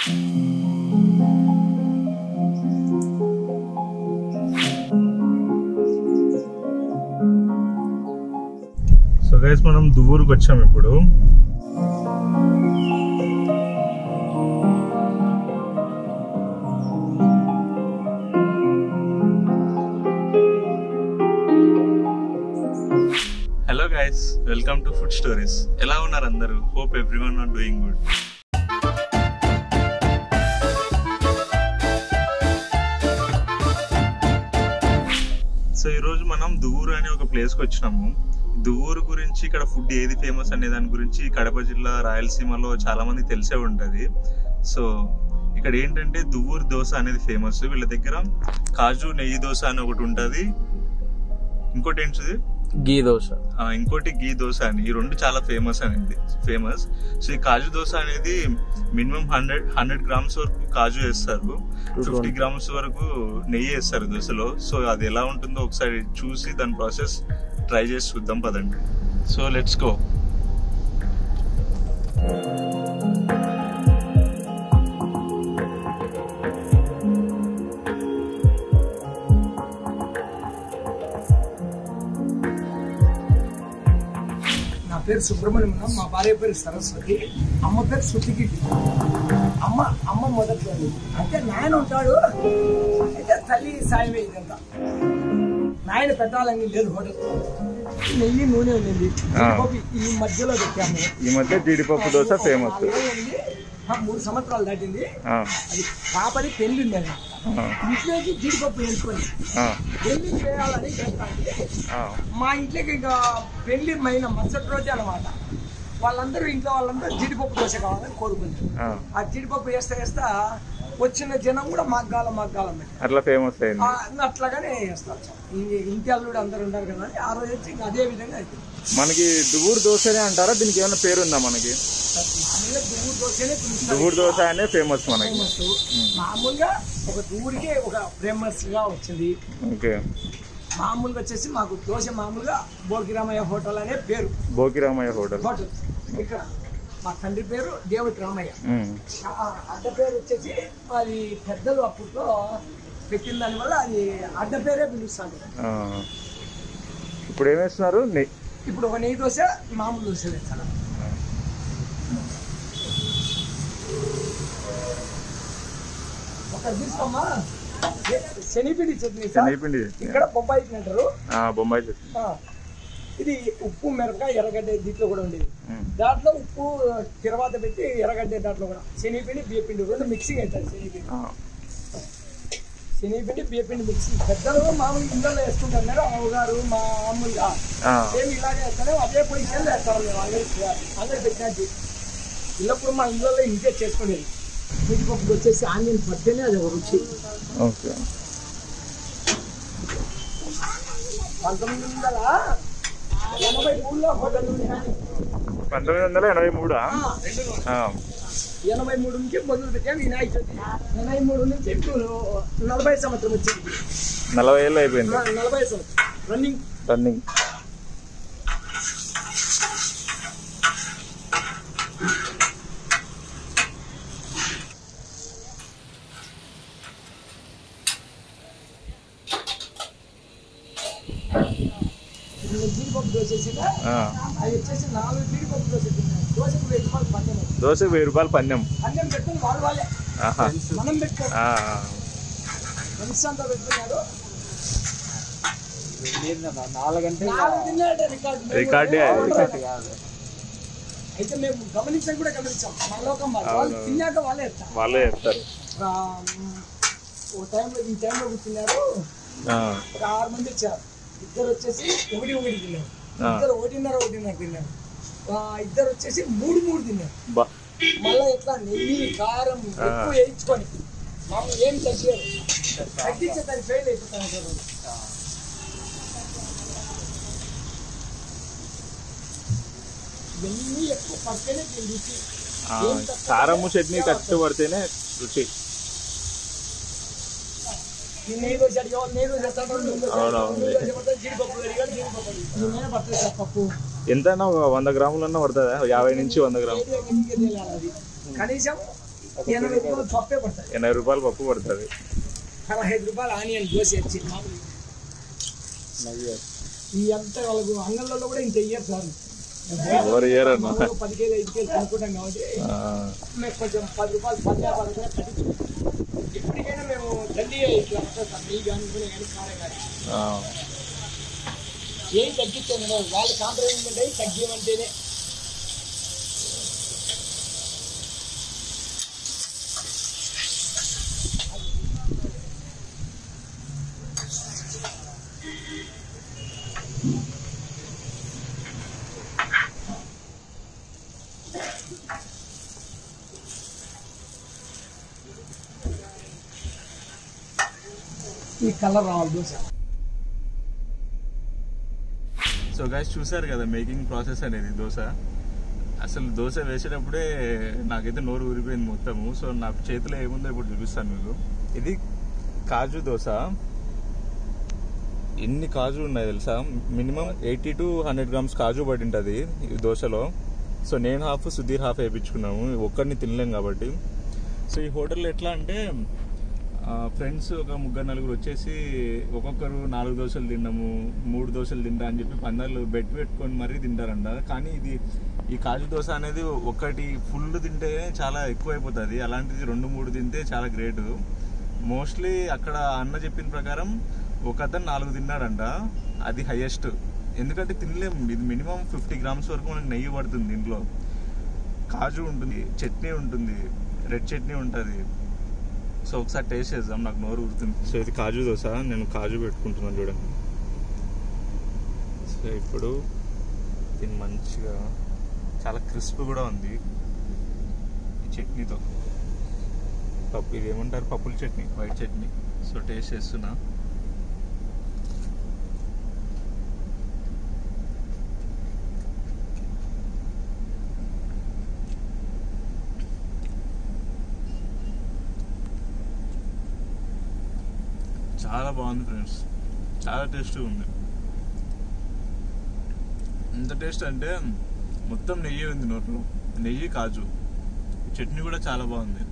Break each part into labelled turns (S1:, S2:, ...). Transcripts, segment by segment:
S1: So guys మనం దువ్వూరుకు వచ్చాం ఇప్పుడు hello guys welcome to food stories ఎలా ఉన్నారు అందరూ hope everyone are doing good so ఈ రోజు మనం దువ్వూరు అనే ఒక ప్లేస్ కి వచ్చినాము దువ్వూరు గురించి ఇక్కడ ఫుడ్ ఏది ఫేమస్ అనే దాని గురించి కడప జిల్లా రాయలసీమలో చాలా మంది తెలిసే ఉంటది సో ఇక్కడ ఏంటంటే దువ్వూరు దోశ అనేది ఫేమస్ వీళ్ళ దగ్గర కాజు నెయ్యి దోశ అని ఒకటి ఉంటది ఇంకోటి ఏంటిది
S2: గీ దోశ
S1: ఆ, ఇంకోటి గీ దోశ అని ఈ రెండు చాలా ఫేమస్ అనేది ఫేమస్ సో ఈ కాజు దోశ అనేది మినిమం హండ్రెడ్ హండ్రెడ్ గ్రామ్స్ వరకు కాజు వేస్తారు ఫిఫ్టీ గ్రామ్స్ వరకు నెయ్యి వేస్తారు దోశలో సో అది ఎలా ఉంటుందో ఒకసారి చూసి దాని ప్రాసెస్ ట్రై చేసి చూద్దాం పదండి సో లెట్స్ గో
S3: నా పేరు సుబ్రహ్మణ్యం మా భార్య పేరు సరస్వతి అమ్మ పేరు శృతికి అమ్మ అమ్మ మొదట్లో అంటే నాయన ఉంటాడు అయితే తల్లి సాయమే ఇదంతా నాయన పెట్టాలని లేదు హోటల్ నెయ్యి నూనె ఉండింది జీడిపప్పు ఈ మధ్యలో పెట్టాము
S1: ఈ మధ్య జీడిపప్పు దోశ ఫేమస్
S3: నాలుగేళ్ళు ఉంది. ఆ, మూడు సంవత్సరాలు దాటింది అది కాపరి పెళ్లి ఉంది అది ఇంట్లోకి జీడిపప్పు వేసుకొని పెళ్లి చేయాలని చేస్తాను మా ఇంట్లోకి ఇంకా పెళ్లి మైన మరుసటి రోజే అనమాట వాళ్ళందరూ ఇంట్లో వాళ్ళందరూ జీడిపప్పు దోశ కావాలని కోరుకుంటారు ఆ జీడిపప్పు వేస్తా వేస్తా వచ్చిన జనం కూడా మగ్గాల మగ్గాల
S1: అట్లా ఫేమస్ అయింది
S3: అట్లాగానే వేస్తారు ఈ- ఇంటి అల్లుడు అందరు ఉంటారు కదా అని ఆ రోజు వచ్చి ఇంకా అదే విధంగా అయిపోయింది
S1: మనకి దువ్వూరు దోశనే అంటారా దీనికి ఏమైనా పేరు ఉందా మనకి
S3: మామూలుగా దువ్వు దోశనే పిలుస్తారు
S1: దువ్వూరు దోశ అనే ఫేమస్ మనకి
S3: ఫేమస్ మామూలుగా ఒక ఊరికే ఒక ఫేమస్ గా వచ్చింది
S1: ఓకే
S3: మామూలుగా వచ్చేసి మాకు దోశ మామూలుగా భోగిరామయ్య హోటల్ అనే పేరు
S1: భోగిరామయ్య హోటల్
S3: హోటల్ ఇక్కడ మా తండ్రి పేరు దేవతి రామయ్య ఆ అడ్డ పేరు వచ్చేసి అది పెద్దలు అప్పట్లో పెట్టిన దానివల్ల అది అడ్డ పేరే పిలుస్తాను
S1: ఇప్పుడు ఏమేస్తున్నారు నెయ్యి
S3: ఇప్పుడు ఒక నెయ్యి దోశ మామూలు దోశ వేస్తాను ఒక తీసుకోమ్మా ఏ- శనిపిండి చట్నీ సార్
S1: శనగపిండి
S3: ఇక్కడ బొంబాయి తింటారు
S1: ఆ, బొంబాయి చట్నీ
S3: ఆ, ఇది ఉప్పు మిరపకాయ ఎర్రగడ్డ దీంట్లో కూడా ఉండేది
S1: ఉమ్.
S3: దాంట్లో ఉప్పు తర్వాత పెట్టి ఎర్రగడ్డ దాంట్లో కూడా శనగపిండి బియ్యపిండి రెండు మిక్సింగ్ అవుతుంది శనగపిండి
S1: ఆ,
S3: శనగపిండి బియ్యపిండి మిక్సింగ్ పెద్దలు మామూలు ఇళ్ళలో వేసుకుంటున్నారు అమ్మగారు మా మామూలుగా
S1: ఆ,
S3: సేమ్ ఇలాగే వేస్తాను అదే పొజిషన్లో వేస్తాం మేము అందరికి అందరికి పెట్టినట్టు ఇల్లప్పుడు మా ఇళ్ళలో ఇంకే చేసుకునేది జీడిపప్పు వచ్చేసి ఆనియన్ పడితేనే అది ఒక రుచి
S1: ఓకే
S3: పంతొమ్మిది వందల ఎనభై మూడులో హోటల్ ఉంది కానీ
S1: పంతొమ్మిది వందల ఎనభై మూడా
S3: ఆ, ఎనభై మూడు నుంచి మొదలు పెట్టాం వినాయక చవితి ఎనభై మూడు నుంచి ఇప్పుడు నలభై సంవత్సరం వచ్చింది
S1: నలభై ఏళ్ళు అయిపోయింది
S3: న- నలభై సంవత్సరం రన్నింగ్
S1: రన్నింగ్
S3: జీడిపప్పు దోశ వేసిందా
S1: ఆ,
S3: అది వచ్చేసి నాలుగు జీడిపప్పు దోశ తిన్నాను దోశకు వెయ్యి రూపాయలు పట్టణం
S1: దోశకు వెయ్యి రూపాయలు పన్నెం
S3: అన్నం పెట్టుకుని వాళ్ళు వాళ్ళే
S1: ఆహా.
S3: మనం పెట్టుకో
S1: ఆ,
S3: ఫ్రెండ్స్ అంతా పెట్టుకున్నారు
S2: నాలుగంటే
S3: నాలుగు తిన్నాడే రికార్డు
S1: రికార్డే అది.
S3: అయితే మేము గమనించడం కూడా గమనించాం మా లోకం వాళ్ళు వాళ్ళు తిన్నాక వాళ్ళే ఎత్తారు
S1: వాళ్ళే చెప్తారు
S3: ఒక ఓ టైంలో ఈ టైంలో కూర్చున్నారు
S1: ఆ,
S3: ఒక ఆరు మంది వచ్చారు ఇద్దరు వచ్చేసి ఒకటి ఒకటి తిన్నారు
S1: ఆ.
S3: ఇద్దరు ఒకటిన్నర ఒకటిన్నర తిన్నారు ఆ, ఇద్దరు వచ్చేసి మూడు మూడు తిన్నారు
S1: బా
S3: మళ్ళీ ఎట్లా నెయ్యి కారం ఎక్కువ వేయించుకొని మామూలు ఏం తగ్గలేదు తగ్గించే దాన్ని ఫెయిల్ అయిపోతాను కదా ఇవన్నీ ఎక్కువ పక్కనే దీని రుచి
S1: ఆ,
S3: ఏం తక్కువ
S1: కారము చట్నీ కట్టు పడితేనే రుచి
S3: ఈ నెయ్యి దోశ అడిగా నెయ్యి దోశ చేస్తాడు నూనె దోశ
S1: అవునవును.
S3: నూనె దోశ పడతాడు, జీడిపప్పు అడిగాడు జీడిపప్పు అడిగాడు నేనే పడుతుంది సార్ పప్పు
S1: ఎంతైనా ఒక వంద గ్రాములన్నా పడుతుందా యాభై నుంచి వంద గ్రాములు
S3: ఏది ఎక్కడికి తెలియాలి అది కనీసం ఎనభై రూపాయలు పప్పే పడుతుంది
S1: ఎనభై రూపాయలు పప్పు పడుతుంది
S3: పదహైదు రూపాయలు ఆనియన్ దోశ వచ్చి ఈ అంత వాళ్ళకు అంగళ్ళలో కూడా ఇంత ఇయ్యరు సార్
S1: ఎవరు ఇయ్యరన్న.
S3: మామూలుగా పది కేజీ ఐదు కేజీ కొనుక్కుంటాం కాబట్టి
S1: ఆ,
S3: మేము కొంచెం పది రూపాయలు పది పది రూపాయలు తగ్గించుకుంటాం ఎప్పటికైనా మేము దండి ఇట్లా వస్తుంది సార్ నెయ్యి కానీ నూనె కానీ కారే కానీ
S1: ఆ.
S3: ఏం తగ్గించాను నేను వాళ్ళు కాంప్రమైజ్ అంటే తగ్గిమంటేనే ఈ కలర్ రావాలి దోశ
S1: సో గైస్ చూసారు కదా మేకింగ్ ప్రాసెస్ అనేది దోశ అసలు దోశ వేసేటప్పుడే నాకైతే నోరు ఊరిపోయింది మొత్తము సో నా చేతిలో ఏముందో ఇప్పుడు చూపిస్తాను మీకు ఇది కాజు దోశ ఎన్ని కాజు ఉన్నాయి తెలుసా minimum eighty to hundred grams కాజు పడి ఉంటుంది ఈ దోశలో సో నేను హాఫ్ సుధీర్ హాఫ్ వేయించుకున్నాము ఒక్కరిని తినలేం కాబట్టి సో ఈ హోటల్లో ఎట్లా అంటే ఫ్రెండ్స్ ఒక ముగ్గురు నలుగురు వచ్చేసి ఒక్కొక్కరు నాలుగు దోశలు తిన్నాము మూడు దోశలు తింటా అని చెప్పి పందాలు బెట్ పెట్టుకొని మరీ తింటారంట కానీ ఇది ఈ కాజు దోశ అనేది ఒకటి ఫుల్ తింటే చాలా ఎక్కువ అయిపోతుంది అలాంటిది రెండు మూడు తింటే చాలా గ్రేట్ మోస్ట్లీ అక్కడ అన్న చెప్పిన ప్రకారం ఒక అతను నాలుగు తిన్నాడంట అది హైయెస్ట్ ఎందుకంటే తినలేము ఇది మినిమం ఫిఫ్టీ గ్రామ్స్ వరకు మనకి నెయ్యి పడుతుంది దీంట్లో కాజు ఉంటుంది చట్నీ ఉంటుంది రెడ్ చట్నీ ఉంటుంది సో ఒకసారి టేస్ట్ చేద్దాం నాకు నోరు ఊరుతుంది సో ఇది కాజు దోశ నేను కాజు పెట్టుకుంటున్నాను చూడండి సో ఇప్పుడు దీన్ని మంచిగా చాలా క్రిస్ప్ కూడా ఉంది ఈ చట్నీతో పప్పు ఇది ఏమంటారు పప్పుల chutney white chutney so taste చేస్తున్నా చాలా బాగుంది ఫ్రెండ్స్ చాలా టేస్ట్గా ఉంది ఎంత టేస్ట్ అంటే మొత్తం నెయ్యి ఉంది నోట్లో నెయ్యి కాజు ఈ చట్నీ కూడా చాలా బాగుంది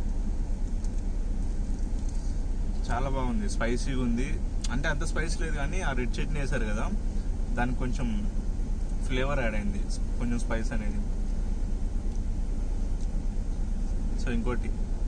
S1: చాలా బాగుంది స్పైసీగా ఉంది అంటే అంత స్పైసీ లేదు కానీ ఆ రెడ్ చట్నీ వేశారు కదా దానికి కొంచెం ఫ్లేవర్ యాడ్ అయింది కొంచెం స్పైస్ అనేది సో ఇంకోటి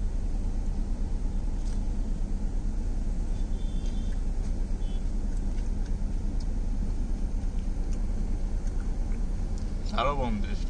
S1: చాలా బాగుంది టేస్ట్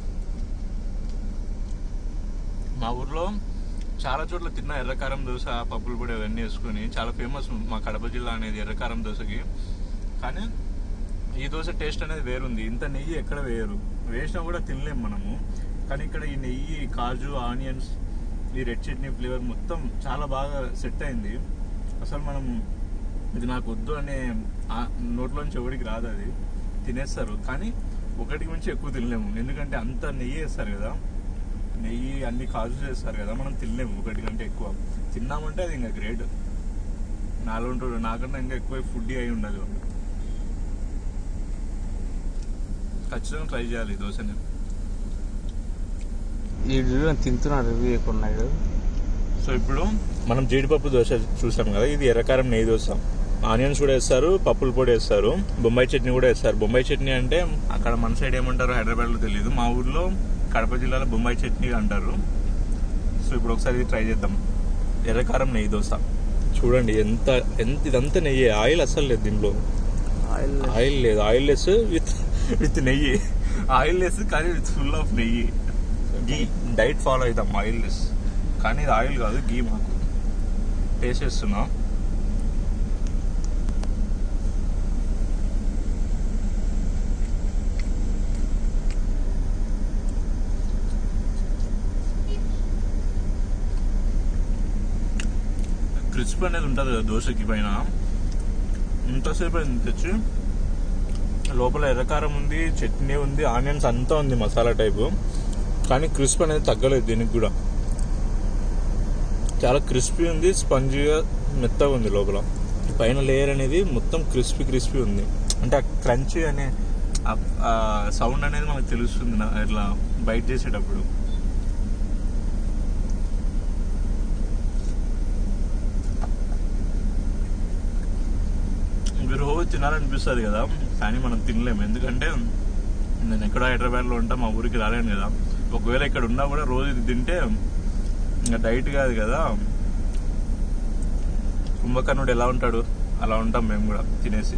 S1: మా ఊర్లో చాలా చోట్ల తిన్న ఎర్రకారం దోశ పప్పులు పొడి అవన్నీ వేసుకొని చాలా ఫేమస్ మా కడప జిల్లా అనేది ఎర్రకారం దోశకి కానీ ఈ దోశ టేస్ట్ అనేది వేరుంది ఇంత నెయ్యి ఎక్కడ వేయరు వేసినా కూడా తినలేం మనము కానీ ఇక్కడ ఈ నెయ్యి కాజు ఆనియన్స్ ఈ రెడ్ చట్నీ ఫ్లేవర్ మొత్తం చాలా బాగా సెట్ అయింది అసలు మనం ఇది నాకు వద్దు అనే ఆ- నోట్లోంచి ఎవరికి రాదు అది తినేస్తారు కానీ ఒకటికి మించి ఎక్కువ తినలేము ఎందుకంటే అంత నెయ్యి వేస్తారు కదా నెయ్యి అన్ని కాజు చేస్తారు కదా మనం తినలేము ఒకటి కంటే ఎక్కువ తిన్నామంటే అది ఇంకా గ్రేట్ నాలో ఉంటాడు నాకన్నా ఇంకా ఎక్కువ ఫుడ్ అయి ఉండదు వాళ్ళు. ఖచ్చితంగా ట్రై చేయాలి ఈ దోశని
S2: ఈ వీడియో తింటున్నాడు రివ్యూ ఎక్కున్నాడు
S1: సో ఇప్పుడు మనం జీడిపప్పు దోశ చూసాం కదా ఇది ఎర్రకారం నెయ్యి దోశ ఆనియన్స్ కూడా వేస్తారు పప్పుల పొడి వేస్తారు బొంబాయి చట్నీ కూడా వేస్తారు బొంబాయి చట్నీ అంటే అక్కడ మన సైడ్ ఏమంటారో హైదరాబాద్లో తెలియదు మా ఊర్లో కడప జిల్లాలో బొంబాయి చట్నీ అంటారు సో ఇప్పుడు ఒకసారి ఇది ట్రై చేద్దాం ఎర్రకారం నెయ్యి దోశ చూడండి ఎంత ఎంత ఇదంతా నెయ్యి ఆయిల్ అస్సలు లేదు దీంట్లో
S2: ఆయిల్
S1: ఆయిల్ లేదు ఆయిల్ లెస్ విత్ విత్ నెయ్యి ఆయిల్ లెస్ కానీ విత్ ఫుల్ ఆఫ్ నెయ్యి గీ డైట్ ఫాలో అవుతాం ఆయిల్ లెస్ కానీ ఇది ఆయిల్ కాదు గీ మాకు టేస్ట్ చేస్తున్నా క్రిస్ప్ అనేది ఉంటుంది కదా దోశకి పైన ఇంతసేపు అయింది తెచ్చి లోపల ఎర్రకారం ఉంది చట్నీ ఉంది ఆనియన్స్ అంతా ఉంది మసాలా టైపు కానీ క్రిస్ప్ అనేది తగ్గలేదు దీనికి కూడా చాలా క్రిస్పీ ఉంది స్పంజీగా మెత్తగా ఉంది లోపల పైన లేయర్ అనేది మొత్తం క్రిస్పీ క్రిస్పీ ఉంది అంటే ఆ క్రంచీ అనే సౌండ్ అనేది మనకు తెలుస్తుంది నా- ఇట్లా బైట్ చేసేటప్పుడు తినాలనిపిస్తుంది కదా కానీ మనం తినలేము ఎందుకంటే నేను ఎక్కడో హైదరాబాద్లో ఉంటా మా ఊరికి రాలేను కదా ఒకవేళ ఇక్కడ ఉన్నా కూడా రోజు ఇది తింటే ఇంకా డైట్ కాదు కదా కుంభకర్ణుడు ఎలా ఉంటాడు అలా ఉంటాం మేము కూడా తినేసి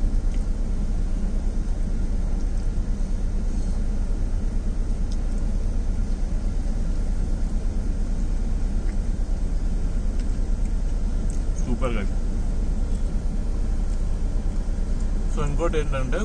S1: సూపర్ గా సో ఇంకోటి ఏంటంటే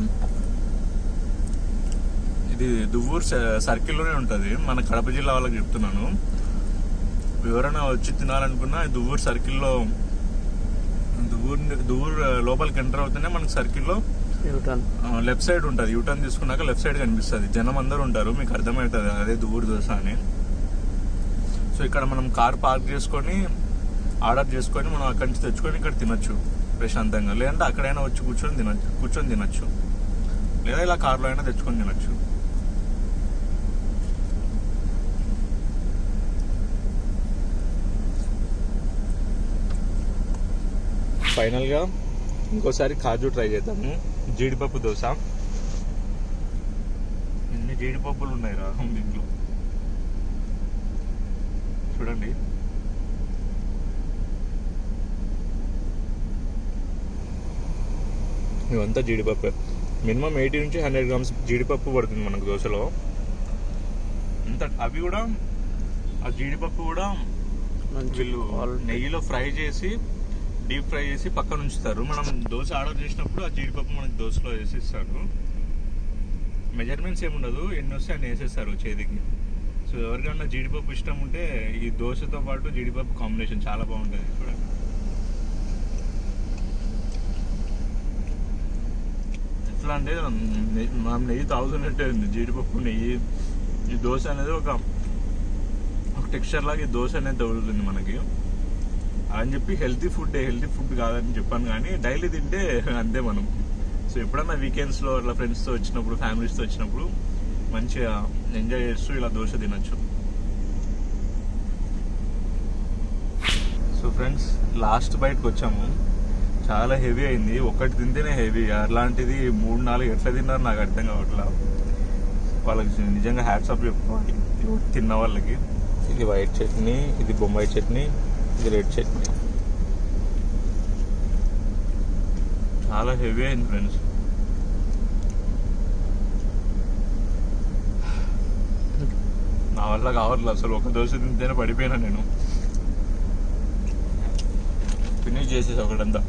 S1: ఇది దువ్వూరు స- సర్కిల్లోనే ఉంటుంది మన కడప జిల్లా వాళ్ళకి చెప్తున్నాను ఎవరైనా వచ్చి తినాలనుకున్నా ఈ దువ్వూరు సర్కిల్లో దువ్వూరు దువ్వూరు లోపలికి ఎంటర్ అవుతూనే మనకి సర్కిల్లో
S2: యూటర్న్
S1: లెఫ్ట్ సైడ్ ఉంటుంది యూటర్న్ తీసుకున్నాక లెఫ్ట్ సైడ్ కనిపిస్తుంది జనం అందరూ ఉంటారు మీకు అర్థమవుతుంది అదే దువ్వూరు దోశ అని సో ఇక్కడ మనం కార్ పార్క్ చేసుకొని ఆర్డర్ చేసుకొని మనం అక్కడి నుంచి తెచ్చుకొని ఇక్కడ తినొచ్చు ప్రశాంతంగా లేదంటే అక్కడైనా వచ్చి కూర్చొని తినొచ్చు కూర్చొని తినొచ్చు లేదా ఇలా కార్లో అయినా తెచ్చుకొని తినొచ్చు ఫైనల్గా ఇంకోసారి కాజు ట్రై చేద్దాము జీడిపప్పు దోశ ఎన్ని జీడిపప్పులు ఉన్నాయి రా దీంట్లో చూడండి ఇవంతా జీడిపప్పు మినిమం ఎయిటీ నుంచి హండ్రెడ్ గ్రామ్స్ జీడిపప్పు పడుతుంది మనకు దోశలో ఇంత అవి కూడా ఆ జీడిపప్పు కూడా
S2: మంచి
S1: వీళ్ళు
S2: quality.
S1: నెయ్యిలో ఫ్రై చేసి డీప్ ఫ్రై చేసి పక్కన ఉంచుతారు మనం దోశ ఆర్డర్ చేసినప్పుడు ఆ జీడిపప్పు మనకి దోశలో వేసిస్తారు మెజర్మెంట్స్ ఏముండదు ఎన్ని వస్తే అన్ని వేసేస్తారు చేతికి సో ఎవరికైనా జీడిపప్పు ఇష్టం ఉంటే ఈ దోశతో పాటు జీడిపప్పు కాంబినేషన్ చాలా బాగుంటుంది చూడండి ఎట్లా అంటే నెయ్యి- మనం నెయ్యి తాగుతున్నట్టే ఉంది జీడిపప్పు నెయ్యి ఈ దోశ అనేది ఒక ఒక టెక్స్చర్ లాగా ఈ దోశ అనేది తగులుతుంది మనకి అని చెప్పి హెల్తీ ఫుడ్ హెల్తీ ఫుడ్ కాదని చెప్పాను కానీ డైలీ తింటే అంతే మనం సో ఎప్పుడన్నా వీకెండ్స్లో ఇట్లా ఫ్రెండ్స్తో వచ్చినప్పుడు ఫ్యామిలీస్తో వచ్చినప్పుడు మంచిగా ఎంజాయ్ చేస్తూ ఇలా దోశ తినొచ్చు సో ఫ్రెండ్స్ లాస్ట్ బయటకు వచ్చాము చాలా హెవీ అయింది ఒక్కటి తింటేనే హెవీ అలాంటిది మూడు నాలుగు ఎట్లా తిన్నారు నాకు అర్థం కావట్లా వాళ్ళకి నిజంగా హ్యాట్సాప్ చెప్పుకోవాలి తిన్న వాళ్ళకి ఇది వైట్ చట్నీ ఇది బొంబాయి చట్నీ ఇది రెడ్ చట్నీ చాలా హెవీ అయింది ఫ్రెండ్స్ నా వల్ల కావట్లేదు అసలు ఒక దోశ తింటేనే పడిపోయినా నేను ఫినిష్ చేసేసి ఒకటంతా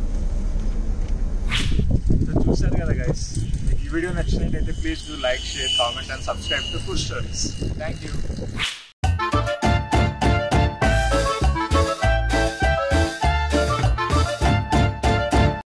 S1: చూసారు కదా గైస్ ఈ వీడియో నచ్చినట్టయితే please do like share comment and subscribe to food stories thank you